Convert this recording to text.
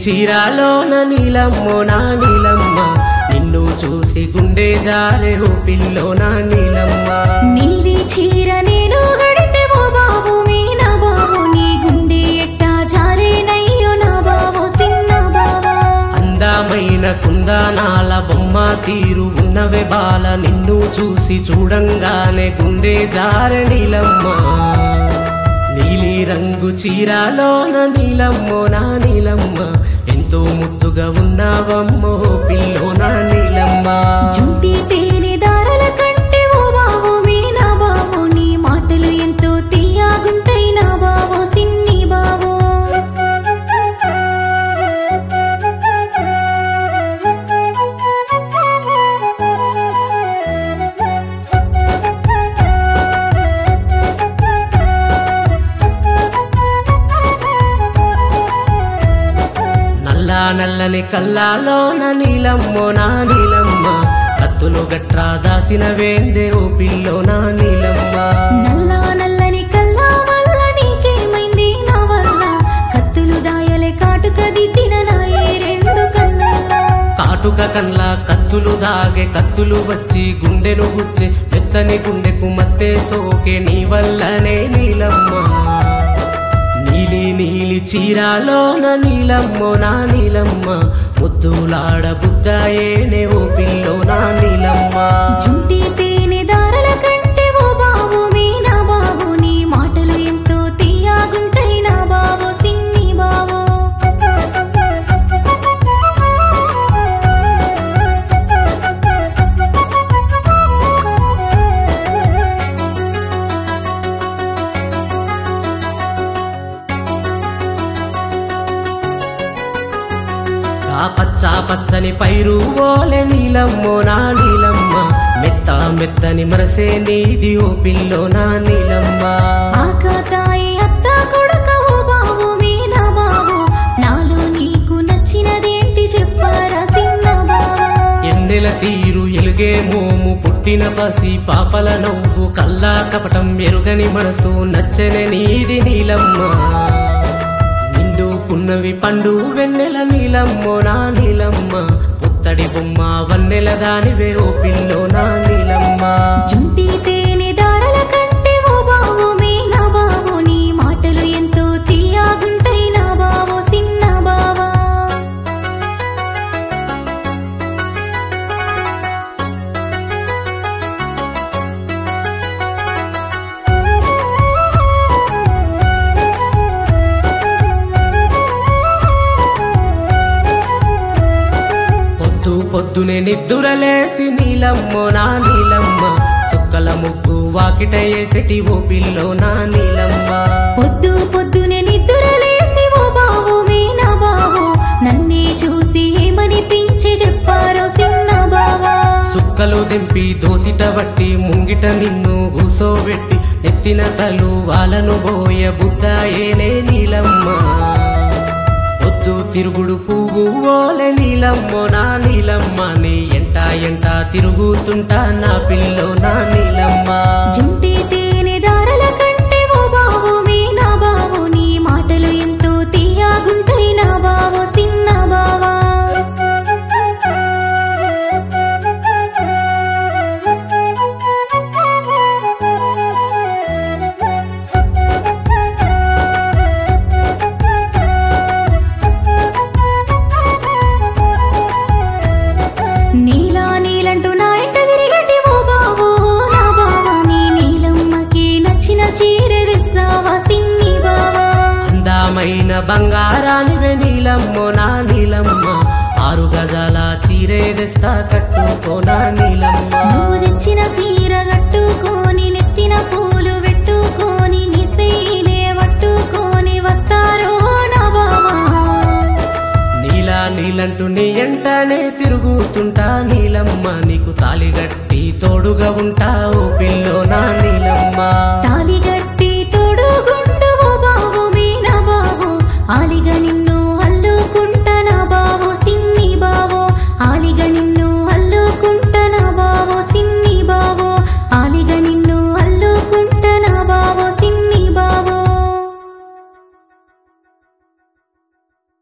చీరాలోన నీలమ్మో నా నీలమ్మ నిన్ను చూసి గుండె జారే ఓ పిల్లో నా నీలమ్మ నీలి చీర నేను గడితే ఓ బాబు మీ నా బాబు నీ గుండె ఎట్టా జారేనయ్యో నా బాబు సిన్న బావా అందమైన కుందనాల బొమ్మ తీరు ఉన్నవే బాల నిన్ను చూసి చూడంగానే గుండె జారె నీలమ్మ నీలి రంగు చీరాలోన నీలమ్మో నా నీలమ్మ ఎంతో ముద్దుగా ఉన్నావమ్మో పిల్లో నా నీలమ్మ జుంటి తేనె దారల కంటే ఓ బాబు మీ నా బాబు నీ మాటలు ఎంతో తీయగుంటాయి నా బాబు సిన్ని బాబు నల్ల నల్లని కల్లాలోన నీలమ్మో నా నీలమ్మ కత్తులు గట్రా దాసిన వేందే ఓ పిల్లో నా నీలమ్మ నల్ల నల్లని కల్లా వల్ల నీకేమైంది నా వల్ల కత్తులు దాయలే కాటుక దిద్దిన నాయే రెండు కన్నల్లా కాటుక కన్ల కత్తులు దాగే కత్తులు వచ్చి గుండెను గుచ్చే మెత్తని గుండెకు మత్తే సోకే నీ వల్లనే నీలమ్మ నీలి నీలి చీరాలోన నీలమ్మో నా నీలమ్మ ముద్దులాడ బుద్దాయేనే ఓ పిల్లో నా నీలమ్మ జుంటి తేనె దారల కంటే ఓ బాబు మీ నా బాబు నీ మాటలు ఎంతో తీయగుంటాయి నా బాబు సిన్ని బాబు ఆ పచ్చ పచ్చని పైరు ఓలే నీలమ్మో నా నీలమ్మ మెత్త మెత్తని మనసే నీది ఓ పిల్లో నా నీలమ్మ ఆకతాయి అత్త కొడుక ఓ బాబు మీ నా బాబు నాలో నీకు నచ్చినదేంటి చెప్పారా సిన్న బావా ఎన్నెల తీరు ఎలుగే మోము పుట్టిన పసి పాపల నవ్వు కల్లా కపటం ఎరుగని మనసు నచ్చని నీది నీలమ్మ నిండు పున్నవి పండు వెన్నెల నీలమ్మో నా నీలమ్మ పుత్తడి బొమ్మ వన్నెల దానివే ఓ పిల్లో నా నీలమ్మ జుంటి తేనె దారల కంటే ఓ బాబు మీ నా బాబు నీ మాటలు ఎంతో తీయగుంటాయి నా బాబు సిన్న బావా పొద్దు పొద్దునే నిద్దురలేసి నీలమ్మో నా నీలమ్మ సుక్కల ముగ్గు వాకిట వేసటి ఓ పిల్లో నా నీలమ్మ పొద్దు పొద్దునే నిద్రలేసి ఓ బాబు మీ నా బాబు నన్నే చూసి ఏమనిపించి చెప్పారో సిన్న బావా సుక్కలు దింపి దోసిట బట్టి ముంగిట నిన్ను కూసోబెట్టి నెత్తిన తలు వాళ్ళను బోయ బుద్ధాయేనే నీలమ్మ పొద్దు తిరుగుడు పువ్వు ఓలే నీలమ్మో నా నీలమ్మ నీ ఎంట ఎంట తిరుగుతుంటా నా పిల్లో నా నీలమ్మ జుంటి తేనె దారల కంటే ఓ బాబు మీ నా బాబు నీ మాటలు ఎంతో తీయగుంటాయి నా బాబు సిన్న బావా నీలా నీలంటూ నా ఎంట తిరిగటి ఓ బాబు నా బావా నీ నీలమ్మకి నచ్చిన చీర తెస్తావా సిన్ని బావా అందమైన బంగారానివే నీలమ్మో నా నీలమ్మ ఆరు గజాల చీరే తెస్తా కట్టుకో నా నీలమ్మ నువ్వు తెచ్చిన సీర కట్టుకొని నెత్తిన పూలు పెట్టుకొని నీ చెయ్యినే పట్టుకొని వస్తారో నా బావా నీలా నీలంటూ నీ ఎంటనే తిరుగుతుంటా నీలమ్మ నీకు తాలి గట్టి తోడుగా ఉంటా ఓ పిల్లో నా నీలమ్మ తాలి గట్టి తోడు గుండు ఓ బాబు మీ నా బాబు ఆలిగని